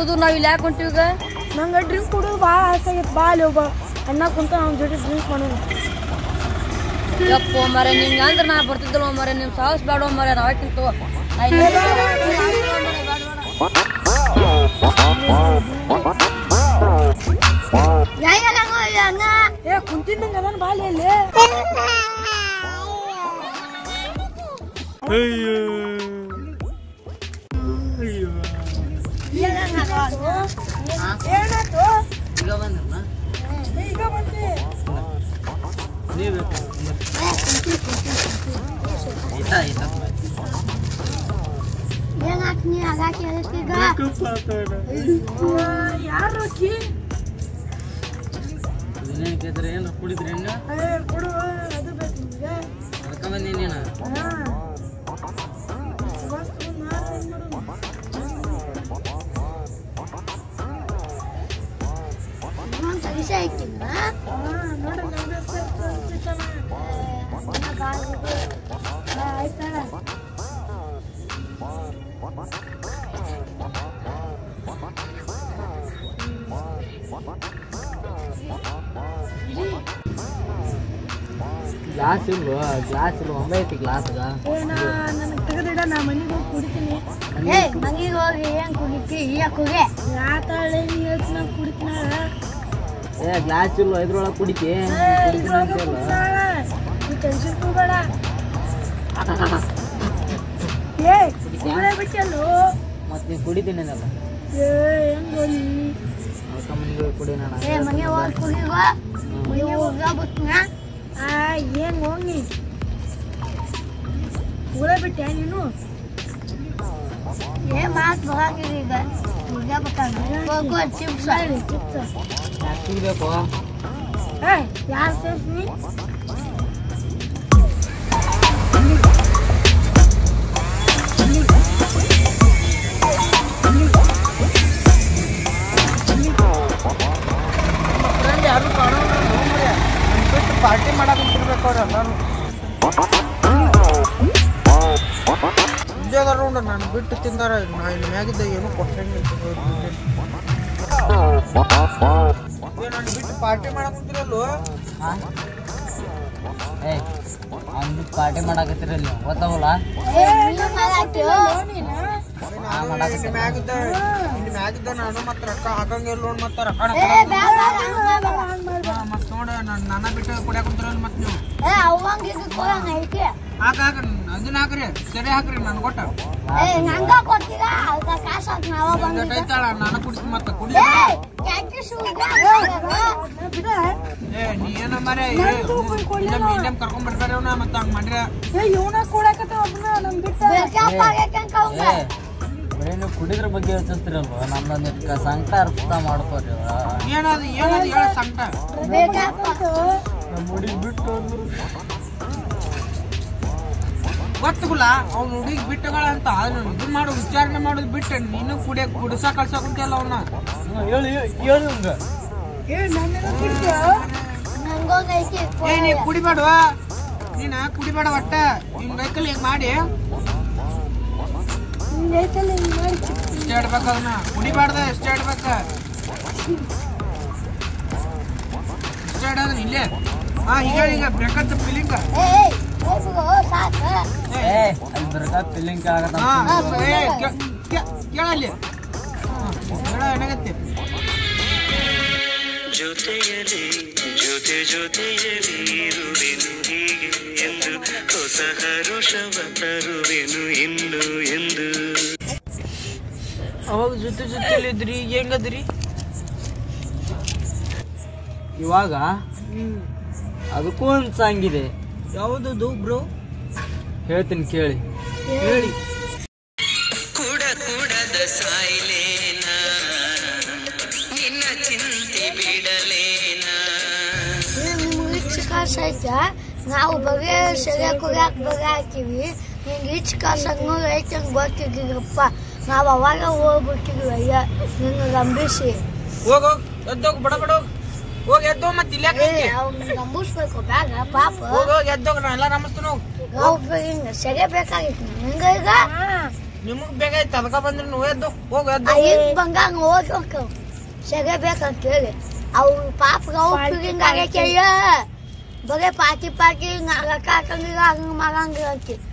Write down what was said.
ಕುಡುದು ನಾವ್ ಇಲ್ಲಿ ಯಾಕೆ ಹೊಂಟಿವಿ ಈಗ ನಂಗೆ ಡ್ರಿಂಕ್ ಕುಡಿದು ಭಾಳ ಆಸೆ ಆಗೈತೆ ಬಾ ಅಲ್ಲಿ ಒಬ್ಬ ಅಣ್ಣ ಕುಂತ ಅವ್ನ ಜೊತೆ ಡ್ರಿಂಕ್ ಮಾಡೋದು ಯಪ್ಪ ಮರ ನಿಂಗೆ ಅಂದ್ರೆ ನಾ ಬರ್ತಿದ್ದಲ್ಲ ಮರ ನಿಮ್ ಸಾಹಸ್ ಬೇಡ ಮರ ನಾವಕ್ಕಿಂತ ನಾ ಇಲ್ಲಿ ಏ ಕುಂತಿದ್ದಂಗೆ ಅದನ್ನ ಬಾಲಿ ಅಲ್ಲಿ ಏನಾಯ್ತು ಈಗ ಬಂದ್ರಲ್ಲ ಈಗ ಬಂದಿ ನೀವು ಆಯ್ತಾ ಆಯ್ತಾ ಯಾರು ಅಕ್ಕಿ ಇದನ್ನೇನು ಕೇಳಿದ್ರೆ ಏನು ಕುಡಿದ್ರಿ ಹೆಣ್ಣು ಏ, ಕೊಡು ಅದು ಬೇಕು ನಿಮ್ಗೆ ಅದಕ್ಕೆ ಬಂದೀನಿ ನೀನು ಹಾ. ಬಸ್ ನಾನ್ ಏನ್ ಮಾಡೋದು? ಹಾ, ನೋಡ್ರಿ ನಮ್ಗೆ ಸ್ವಲ್ಪ ಚಿಕ್ಕಮ್ಮ. ಹಾ, ಆಯ್ತಾ ಗ್ಲಾಸ್ ಇಲ್ವ ಗ್ಲಾಸ್ ಇಲ್ವ ಒಂಬೈ ಐತಿ ಗ್ಲಾಸ್ಗ ಏನ ನನಗೆ ತೆಗೆದಿಡ ನಾ ಮನೆಗೆ ಹೋಗಿ ಕುಡಿತೀನಿ ಮನೆಗೆ ಹೋಗಿ ಏನ್ ಕುಡಿತಿ ಈಗ ಕುಗೆ ಯಾತಾಳೆ ನೀ ಹೇಳ್ತೀನಿ ನಾ ಕುಡಿತೀನ ಏ ಗ್ಲಾಸ್ ಇಲ್ವ ಇದ್ರೊಳಗೆ ಕುಡಿತಿ ಕುಡಿತೀನಿ ಅಂತ ಹೇಳು ನೀ ಟೆನ್ಷನ್ ತಗೋಬೇಡ ಏ ಕುಡಿದೇ ಬಿಟ್ಟಲ್ಲೋ ಮತ್ತೆ ನೀನು ಕುಡಿತೀನಿ ಅನ್ನಲ್ಲ ಏ ಹೆಂಗ್ ಹೋಲಿ ಅದಕ್ಕೆ ಮನೆಗೆ ಹೋಗಿ ಕುಡಿ ನಾನು ಏ ಮನೆ ಹೋಗಿ ಕುಡಿಗ ಮನೆ ಹೋಗ ಬಿಟ್ನ ಆ ಏನ್ ಹೋಗಿ ಕುಡಿದೇ ಬಿಟ್ಟೆ ನೀನು ಏ ಮಾತ್ ಬರಂಗಿಲ್ಲ ಈಗ ಈಗ ಬತ್ತಾನ ಹೋಗೋ ಚಿಪ್ಸ್ ಸರಿ ಚಿಪ್ಸ್ ಯಾಕೆ ಕುಡಿಬೇಕು ಏ ಯಾರು ಸೇರ್ಸ್ನಿ ಯಾರು ಕಾಣೋಣ ಬಿಟ್ಟು ಪಾರ್ಟಿ ಮಾಡಕ್ ಕುಂತಿರ್ಬೇಕು ಅವ್ರು ಎಲ್ಲಾರು ಹಿಂದೆ ಅದಾರ ನೋಡು ನಾನು ಬಿಟ್ಟು ತಿಂದಾರ ನಾ ಇಲ್ಲಿ ಮ್ಯಾಗಿದ್ದ ಏನು ಕೊಟ್ಟಂಗಿಲ್ಲ ನಾನು ಬಿಟ್ಟು ಪಾರ್ಟಿ ಮಾಡಕ್ ಕುಂತಿರಲ್ವ ಏ ಅವ್ನು ಪಾರ್ಟಿ ಮಾಡಾಕತ್ತಿರಲ್ಲ ಗೊತ್ತಾವಲ್ಲ ಏ ನೀನು ಮಾಡಾಕ್ತಿಯೋ ಇಲ್ಲಿ ಮ್ಯಾಗಿದ್ದ ಇಲ್ಲಿ ಮ್ಯಾಗಿದ್ದ ನಾನು ಮತ್ತೆ ರೊಕ್ಕ ಹಾಕಂಗಿಲ್ಲ ನೋಡ್ ಮತ್ತೆ ರೊಕ್ಕ ಏ ಬ್ಯಾಡ ಬ್ಯಾಡ ಹಂಗ್ ಮಾಡ್ಬೇಡ. ಮತ್ತೆ ನೋಡ ನಾನು ನನ್ನ ಬಿಟ್ಟು ಕುಡಿಯಾಕ ಕುಂತಿರಲ್ಲ ಮತ್ತೆ ನೀವು ಏ ಅವಂಗ ಇದು ಕೊಡಂಗ ಐತಿ ಹಾಕ ಹಾಕ್ರಿ ಅದನ್ನ ಹಾಕ್ರಿ ಸರಿ ಹಾಕ್ರಿ ನನ್ ಕೊಟ್ಟ ಏ ನಂಗ ಕೊಡ್ತೀರಾ ಅದಕ್ಕ ಕಾಸು ಹಾಕಿ ನಾವ ಬಂದಿದ್ದ ಐತಾಳ ನಾನು ಕುಡಿತೀನಿ ಮತ್ತೆ ಕುಡಿ ಏ ಕ್ಯಾಕಿ ಶೂಗ ಬಿಡ ಏ ನೀ ಏನ ಮರೆ ಮೀಡಿಯಂ ಕರ್ಕೊಂಡ್ ಬರ್ತಾರೆ ಅವ್ನ ಮತ್ತೆ ಹಂಗ್ ಮಾಡ್ರೆ ಏ ಇವನ ಕೂಡಕತ್ತ ಒಬ್ಬನ ನಮ್ ಬಿಟ್ಟ ಬೇಕಪ್ಪ ಆಗೈತಂಕ ಅವಂಗ ಏ ಬರೀ ನೀವು ಕುಡಿದ್ರ ಬಗ್ಗೆ ಯೋಚಿಸ್ತಿರಲ್ವ ನಮ್ದೊಂದು ಸಂಕಟ ಅರ್ಥ ಮಾಡ್ಕೋರಿ ಏನದು ಏನದು ಹೇಳ ಸಂಕಟ ಬೇಕಪ್ಪ ಮುಡಿ ಬಿಟ್ಟು ಅಂದ್ರು ಗೊತ್ತುಗುಲ್ಲ ಅವ್ನ ಹುಡುಗಿ ಬಿಟ್ಟಗಳ ಅಂತ ಅದನ್ನ ಇದು ಮಾಡು ವಿಚಾರಣೆ ಮಾಡೋದು ಬಿಟ್ಟು ನೀನು ಕುಡಿಯಕ್ ಕುಡಿಸ ಕಳ್ಸಕುಂತಿಯಲ್ಲ ಅವನ್ನ ಹೇಳಿ ಹೇಳಿ ಹಂಗ ಏ ನನ್ನ ಕುಡಿದ್ಯ ನಂಗೊಂದ್ ಐತಿ ಏ ನೀ ಕುಡಿಬೇಡವ ನೀನ ಕುಡಿಬೇಡ ಒಟ್ಟ ನಿನ್ ಕೈಕಲ್ಲಿ ಹಿಂಗ್ ಮಾಡಿ ನಿಂಗೆ ಐತಲ್ಲ ಹಿಂಗ್ ಮಾಡಿ ಚಿಕ್ಕ ಇಷ್ಟ ಇಡ್ಬೇಕು ಅದನ್ನ ಕುಡಿಬಾರ್ದ ಇಷ್ಟ ಇಡ್ಬೇಕ ಇಷ್ಟ ಇಡೋದನ್ನ ಇಲ್ಲೇ ಹಾ ಈಗ ಈಗ ಬೇಕಂತ ಫೀಲಿಂಗ್ ಏ ಏ ಹೋಗು ಸಾಕ ಏ ಅಲ್ಲಿ ಬರ್ಗ ಫೀಲಿಂಗ್ ಕೇಳಾಕತ್ತ ಹಾ ಏ ಕೇ- ಕೇ- ಕೇಳಲ್ಲಿ ಹಾ, ಹೇಳ ಏನಾಗತ್ತೆ ಜೊತೆಯಲಿ ಜೊತೆ ಜೊತೆಯಲಿ ಇರುವೆನು ಹೀಗೆ ಎಂದು ಹೊಸ ಹರುಷವ ತರುವೆನು ಇನ್ನು ಎಂದು ಅವಾಗ ಜೊತೆ ಜೊತೆಲಿ ಇದ್ರಿ ಈಗ ಹೆಂಗದ್ರಿ ಇವಾಗ ಅದಕ್ಕೂ ಒಂದು ಸಾಂಗ್ ಇದೆ ಯಾವ್ದು ಬ್ರೋ ಹೇಳ್ತೀನಿ ಕೇಳಿ ಹೇಳಿ ಕುಡ ಕುಡದ ಸಾಯ್ಲೇನಾ ನಿನ್ನ ಚಿಂತೆ ಬಿಡಲೇನಾ ನಿಮ್ಗೆ ಇಚ್ಚು ಕಾಸು ಐತೆ ನಾವು ಬಗೆ ಸರಿಯಾಗಿ ಕುಡಿಯಾಕ ಬಗೆ ಹಾಕಿವಿ ನಿಂಗೆ ಇಚ್ಚು ಕಾಸು ಹಂಗೆ ಐತೆ ಹಂಗೆ ಗೊತ್ತಿದ್ದೀರಪ್ಪ ನಾವು ಅವಾಗ ಹೋಗ್ಬಿಟ್ಟಿದ್ವಿ ಅಯ್ಯ ನಿನ್ನ ಗಂಬಿಸಿ ಹೋಗ್ ಹೋಗ್ ಎದ್ದೋಗ್ ಬಡ ಬಡ ಹೋಗ್. ಹೋಗ್ ಎದ್ದೋ ಮತ್ತೆ ಇಲ್ಲೇ ಏ ಅವ್ನ ಗಂಬಿಸ್ಬೇಕು ಬ್ಯಾಗ ಪಾಪ ಹೋಗ್ ಹೋಗ್ ಎದ್ದೋಗ್ ನಾ ಎಲ್ಲ ನಮಸ್ತಾನ ಹೋಗ್ ನಾವು ಹಿಂಗೆ ಸೆರೆ ಬೇಕಾಗಿತ್ತು ನಿಂಗೆ ಈಗ ನಿಮಗ್ ಬೇಕಾಯ್ತು ಅದಕ್ಕ ಬಂದ್ರಿ ನೀವು ಎದ್ದು ಹೋಗ ಎದ್ದು ಅಯ್ಯ ಬಂಗಾಂಗ ಹೋಗ್ಬೇಕು ಸೆಗೆ ಬೇಕಂತ ಹೇಳಿ ಅವ್ರು ಪಾಪ ಅವ್ರು ಫೀಲಿಂಗ್ ಆಗೈತೆ ಅಯ್ಯ ಬರೀ ಪಾಟಿ ಪಾಟಿ ಹಿಂಗ ಆಗಕ್ಕ ಹಾಕಂಗಿಲ್ಲ ಹಂಗ ಮಾಡಂಗಿಲ್ಲ ಅಂತಿ